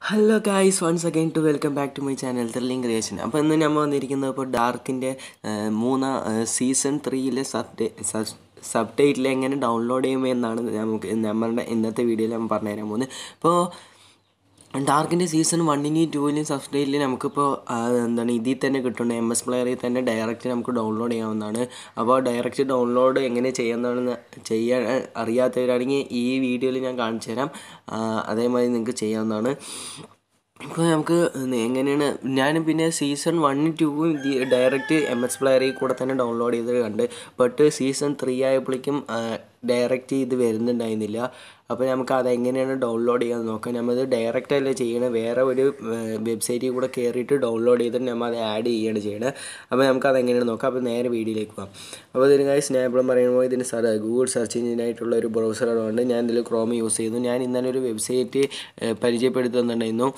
hello guys once again to welcome back to my channel thrilling creation അപ്പോൾ ഇന്ന് നമ്മൾ വന്നിരിക്കുന്നത് ഇപ്പോൾ ഡാർക്കിൻ്റെ മൂന്ന് സീസൺ ത്രീയിലെ സബ് സബ് ടൈറ്റിൽ എങ്ങനെ ഡൗൺലോഡ് ചെയ്യുമെന്നാണ് നമുക്ക് നമ്മളുടെ ഇന്നത്തെ വീഡിയോയിൽ നമ്മൾ പറഞ്ഞുതരാൻ പോകുന്നത് ഇപ്പോൾ ഡാർക്കിൻ്റെ സീസൺ വണ്ണിൻ്റെയും ടൂവിൻ്റെയും സബ്സ്റ്റൈറ്റിൽ നമുക്കിപ്പോൾ എന്താണ് ഇതിൽ തന്നെ കിട്ടുന്നുണ്ട് എം എസ് പ്ലെയറിൽ തന്നെ ഡയറക്റ്റ് നമുക്ക് ഡൗൺലോഡ് ചെയ്യാവുന്നതാണ് അപ്പോൾ ഡയറക്റ്റ് ഡൗൺലോഡ് എങ്ങനെ ചെയ്യാവുന്നതാണെന്ന് ചെയ്യാൻ അറിയാത്തവരാണെങ്കിൽ ഈ വീഡിയോയിൽ ഞാൻ കാണിച്ചു തരാം അതേമാതിരി നിങ്ങൾക്ക് ചെയ്യാവുന്നതാണ് ഇപ്പോൾ നമുക്ക് എങ്ങനെയാണ് ഞാനും പിന്നെ സീസൺ വണ്ണും ടൂവും ഡയറക്റ്റ് എം എസ് പ്ലെയറിൽ കൂടെ തന്നെ ഡൗൺലോഡ് ചെയ്ത് കണ്ട് ബട്ട് സീസൺ ത്രീ ആയപ്പോഴേക്കും ഡയറക്റ്റ് ഇത് വരുന്നുണ്ടായിരുന്നില്ല അപ്പോൾ നമുക്ക് അതെങ്ങനെയാണ് ഡൗൺലോഡ് ചെയ്യാൻ നോക്കാം നമ്മത് ഡയറക്റ്റ് അല്ല ചെയ്യണത് വേറെ ഒരു വെബ്സൈറ്റിൽ കൂടെ കയറിയിട്ട് ഡൗൺലോഡ് ചെയ്തിട്ട് നമ്മൾ അത് ആഡ് ചെയ്യുകയാണ് ചെയ്യണത് അപ്പോൾ നമുക്ക് അതെങ്ങനെയാണ് നോക്കാം അപ്പോൾ നേരെ വീഡിയോയിലേക്ക് പോകാം അപ്പോൾ ഇതിന് കാര്യം സ്നാപ്പിളും പറയുമ്പോൾ ഇതിന് സർ ഗൂഗിൾ സെർച്ച് എഞ്ചിനായിട്ടുള്ള ഒരു ബ്രൗസറാണ് ഞാൻ ഇതിൽ ക്രോം യൂസ് ചെയ്തു ഞാൻ ഇന്നലെ ഒരു വെബ്സൈറ്റ് പരിചയപ്പെടുത്തി തന്നിട്ടുണ്ടായിരുന്നു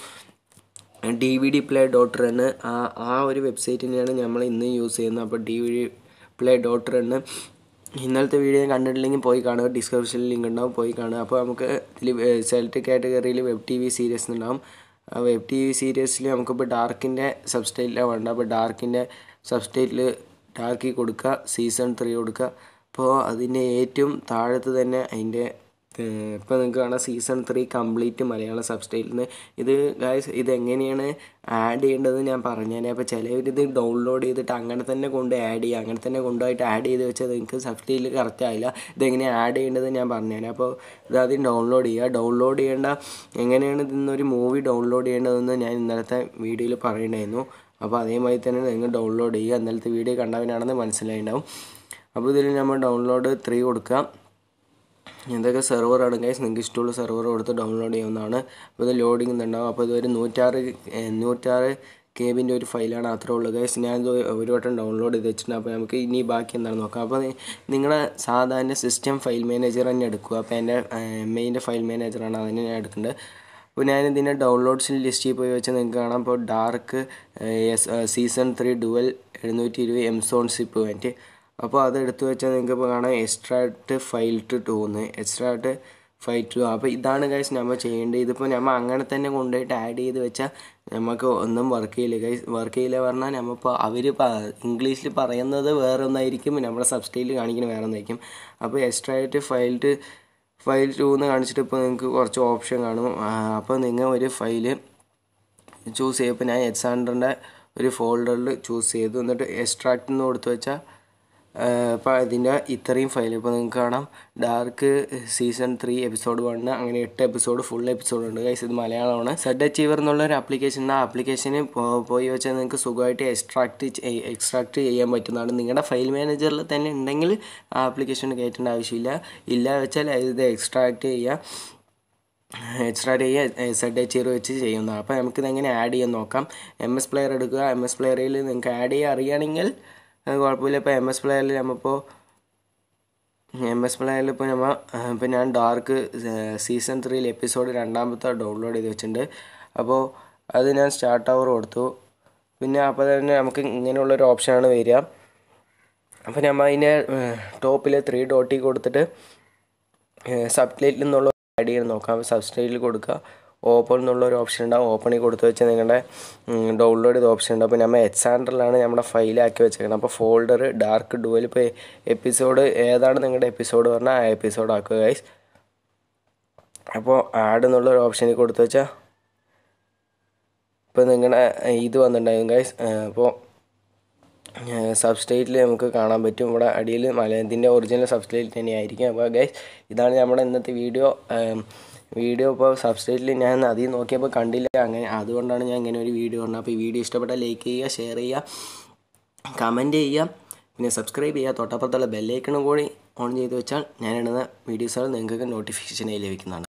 D V D play dot run ആ ആ ഒരു വെബ്സൈറ്റിനെയാണ് നമ്മൾ ഇന്ന് യൂസ് ചെയ്യുന്നത് അപ്പോൾ D V D play dot run ഇന്നലത്തെ വീഡിയോ കണ്ടിട്ടില്ലെങ്കിൽ പോയി കാണുക ഡിസ്ക്രിപ്ഷനിൽ ലിങ്ക് ഉണ്ടാവും പോയി കാണുക അപ്പോൾ നമുക്ക് ഇതിൽ സെലക്ട് കാറ്റഗറിയിൽ വെബ് ടി വി സീരീസ് ഉണ്ടാവും ആ വെബ് ടി വി സീരീസിൽ നമുക്കിപ്പോൾ ഡാർക്കിൻ്റെ സബ്സ്റ്റൈറ്റിലാണ് വേണ്ട അപ്പോൾ ഡാർക്കിൻ്റെ സബ്സ്റ്റൈറ്റിൽ ഡാർക്കിൽ കൊടുക്കുക സീസൺ ത്രീ കൊടുക്കുക അപ്പോൾ അതിൻ്റെ ഏറ്റവും താഴത്ത് തന്നെ അതിൻ്റെ ഇപ്പോൾ നിങ്ങൾക്ക് കാണാം season three complete Malayalam subtitle നിന്ന് ഇത് ഗായ്സ് ഇതെങ്ങനെയാണ് ആഡ് ചെയ്യേണ്ടത് ഞാൻ പറഞ്ഞുതരാം അപ്പോൾ ചിലവരിത് ഡൗൺലോഡ് ചെയ്തിട്ട് അങ്ങനെ തന്നെ കൊണ്ട് ആഡ് ചെയ്യുക അങ്ങനെ തന്നെ കൊണ്ടുപോയിട്ട് ആഡ് ചെയ്ത് വെച്ചാൽ നിങ്ങൾക്ക് സബ്സ്റ്റൈറ്റിൽ കറക്റ്റ് ആയില്ല ഇതെങ്ങനെ ആഡ് ചെയ്യേണ്ടത് ഞാൻ പറഞ്ഞുതരാം അപ്പോൾ ഇതാദ്യം ഡൗൺലോഡ് ചെയ്യുക ഡൗൺലോഡ് ചെയ്യേണ്ട എങ്ങനെയാണ് ഇതിന്നൊരു മൂവി ഡൗൺലോഡ് ചെയ്യേണ്ടതെന്ന് ഞാൻ ഇന്നലത്തെ വീഡിയോയിൽ പറയണ്ടായിരുന്നു അപ്പോൾ അതേമാതിരി തന്നെ നിങ്ങൾ ഡൗൺലോഡ് ചെയ്യുക ഇന്നലത്തെ വീഡിയോ കണ്ടവനാണെന്ന് മനസ്സിലായിട്ടുണ്ടാവും അപ്പോൾ ഇതിൽ നമ്മൾ ഡൗൺലോഡ് ത്രീ കൊടുക്കുക എന്തൊക്കെ സെർവറാണ് ഗൈസ് നിങ്ങൾക്ക് ഇഷ്ടമുള്ള സെർവർ കൊടുത്ത് ഡൗൺലോഡ് ചെയ്യാവുന്നതാണ് അപ്പോൾ ഇത് ലോഡിംഗ് ഉണ്ടാവും അപ്പോൾ ഇതൊരു നൂറ്റാറ് നൂറ്റാറ് കെ ബിൻ്റെ ഒരു ഫയലാണ് അത്രേ ഉള്ളൂ ഗൈസ് ഞാനിത് ഒരു വട്ടം ഡൗൺലോഡ് ചെയ്ത് വെച്ചിട്ടുണ്ട് അപ്പോൾ നമുക്ക് ഇനി ബാക്കി എന്താണ് നോക്കാം അപ്പോൾ നിങ്ങളുടെ സാധാരണ സിസ്റ്റം ഫയൽ മാനേജർ തന്നെ എടുക്കുക അപ്പോൾ എൻ്റെ എം ഐൻ്റെ ഫയൽ മാനേജറാണ് അതിനെ ഞാൻ എടുക്കേണ്ടത് അപ്പോൾ ഞാൻ ഇതിൻ്റെ ഡൗൺലോഡ്സിൽ ലിസ്റ്റിൽ പോയി വെച്ചാൽ നിങ്ങൾക്ക് കാണാം ഇപ്പോൾ ഡാർക്ക് സീസൺ ത്രീ ഡുവൽ എഴുന്നൂറ്റി ഇരുപത് എം സോൺ സിപ്പ് വേണ്ടി അപ്പോൾ അത് എടുത്തു വെച്ചാൽ നിങ്ങൾക്ക് ഇപ്പോൾ കാണാം എക്സ്ട്രാക്ട് ഫൈൽ ടു ടൂന്ന് എക്സ്ട്രാക്ട് ഫൈൽ ടു അപ്പോൾ ഇതാണ് ഗൈസ് നമ്മൾ ചെയ്യേണ്ടത് ഇതിപ്പോൾ നമ്മൾ അങ്ങനെ തന്നെ കൊണ്ടുപോയിട്ട് ആഡ് ചെയ്ത് വെച്ചാൽ നമുക്ക് ഒന്നും വർക്ക് ചെയ്യില്ല ഗൈസ് വർക്ക് ചെയ്യില്ല പറഞ്ഞാൽ നമ്മളിപ്പോൾ അവർ ഇംഗ്ലീഷിൽ പറയുന്നത് വേറെ ഒന്നായിരിക്കും നമ്മുടെ സബ്സ്റ്റൈറ്റിൽ കാണിക്കുന്നത് വേറെ ഒന്നായിരിക്കും അപ്പോൾ extract file to file to എന്ന് കാണിച്ചിട്ട് ഇപ്പോൾ നിങ്ങൾക്ക് കുറച്ച് ഓപ്ഷൻ കാണും അപ്പോൾ നിങ്ങൾ ഒരു ഫയല് ചൂസ് ചെയ്യും ഇപ്പോൾ ഞാൻ എക്സാണ്ടറിൻ്റെ ഒരു ഫോൾഡറിൽ ചൂസ് ചെയ്തു എന്നിട്ട് എക്സ്ട്രാക്ട് എന്ന് കൊടുത്തു വെച്ചാൽ ഇപ്പോൾ ഇതിൻ്റെ ഇത്രയും ഫയൽ ഇപ്പോൾ നിങ്ങൾക്ക് കാണാം Dark season three episode one അങ്ങനെ എട്ട് എപ്പിസോഡ് ഫുൾ എപ്പിസോഡ് ഉണ്ട് ഗൈസ് ഇത് മലയാളമാണ് സെഡ് അച്ചീവർ എന്നുള്ള ഒരു ആപ്ലിക്കേഷൻ ആ ആപ്ലിക്കേഷന് പോയി വെച്ചാൽ നിങ്ങൾക്ക് സുഖമായിട്ട് എക്സ്ട്രാക്ട് എക്സ്ട്രാക്ട് ചെയ്യാൻ പറ്റുന്നതാണ് നിങ്ങളുടെ ഫയൽ മാനേജറിൽ തന്നെ ഉണ്ടെങ്കിൽ ആ ആപ്ലിക്കേഷൻ കയറ്റേണ്ട ആവശ്യമില്ല ഇല്ല വെച്ചാൽ ഇത് എക്സ്ട്രാക്ട് ചെയ്യുക എക്സ്ട്രാക്ട് ചെയ്യുക സെഡ് എച്ച് വെച്ച് ചെയ്യുന്നതാണ് അപ്പോൾ നമുക്കിത് എങ്ങനെ ആഡ് ചെയ്യാൻ നോക്കാം എം എസ് പ്ലെയർ എടുക്കുക എം എസ് പ്ലെയറിൽ നിങ്ങൾക്ക് ആഡ് ചെയ്യാൻ അറിയുകയാണെങ്കിൽ കുഴപ്പമില്ല ഇപ്പോൾ എം എസ് പ്ലെയറിൽ നമ്മളിപ്പോൾ എം എസ് പ്ലെയറിൽ ഇപ്പോൾ നമ്മൾ ഇപ്പോൾ ഞാൻ ഡാർക്ക് സീസൺ ത്രീയിൽ എപ്പിസോഡ് രണ്ടാമത്തെ ഡൗൺലോഡ് ചെയ്ത് വെച്ചിട്ടുണ്ട് അപ്പോൾ അത് ഞാൻ സ്റ്റാർട്ട് അവർ കൊടുത്തു പിന്നെ അപ്പോൾ തന്നെ നമുക്ക് ഇങ്ങനെയുള്ളൊരു ഓപ്ഷനാണ് വരിക അപ്പോൾ നമ്മൾ അതിൻ്റെ ടോപ്പിൽ ത്രീ ഡോട്ടിൽ കൊടുത്തിട്ട് സബ്റ്റൈറ്റിൽ നിന്നുള്ള ആഡ് ചെയ്യാൻ നോക്കാം സബ്സ്റ്റൈറ്റിൽ കൊടുക്കുക ഓപ്പൺ എന്നുള്ള ഒരു ഓപ്ഷൻ ഉണ്ടാവും ഓപ്പണിൽ കൊടുത്തു വെച്ചാൽ നിങ്ങളുടെ ഡൗൺലോഡ് ചെയ്ത ഓപ്ഷൻ ഉണ്ട് അപ്പോൾ നമ്മൾ എക്സാൻഡറിലാണ് നമ്മുടെ ഫയലാക്കി വെച്ചേക്കുന്നത് അപ്പോൾ ഫോൾഡർ ഡാർക്ക് ഡുവൽ ഇപ്പോൾ എപ്പിസോഡ് ഏതാണ് നിങ്ങളുടെ എപ്പിസോഡ് പറഞ്ഞാൽ ആ എപ്പിസോഡ് ആക്കുക ഗൈസ് അപ്പോൾ ആഡ് എന്നുള്ള ഒരു ഓപ്ഷനിൽ കൊടുത്തു വെച്ചാൽ ഇപ്പോൾ നിങ്ങളുടെ ഇത് വന്നിട്ടുണ്ടായിരുന്നു ഗൈസ് അപ്പോൾ സബ്സ്റ്റേറ്റിൽ നമുക്ക് കാണാൻ പറ്റും ഇവിടെ അടിയിൽ മലയത്തിൻ്റെ ഒറിജിനൽ സബ്സ്റ്റേറ്റ് തന്നെയായിരിക്കും അപ്പോൾ ഗൈസ് ഇതാണ് നമ്മുടെ ഇന്നത്തെ വീഡിയോ വീഡിയോ ഇപ്പോൾ സബ്സ്റ്റേറ്റിൽ ഞാൻ അതിൽ നോക്കിയപ്പോൾ കണ്ടില്ല അങ്ങനെ അതുകൊണ്ടാണ് ഞാൻ ഇങ്ങനെ ഒരു വീഡിയോ കണ്ടത് അപ്പോൾ ഈ വീഡിയോ ഇഷ്ടപ്പെട്ടാൽ ലൈക്ക് ചെയ്യുക ഷെയർ ചെയ്യുക കമൻറ്റ് ചെയ്യുക പിന്നെ സബ്സ്ക്രൈബ് ചെയ്യുക തൊട്ടപ്പുറത്തുള്ള ബെല്ലൈക്കണും കൂടി ഓൺ ചെയ്ത് വെച്ചാൽ ഞാൻ ഇടുന്ന വീഡിയോസുകൾ നിങ്ങൾക്ക് നോട്ടിഫിക്കേഷനായി ലഭിക്കുന്നതാണ്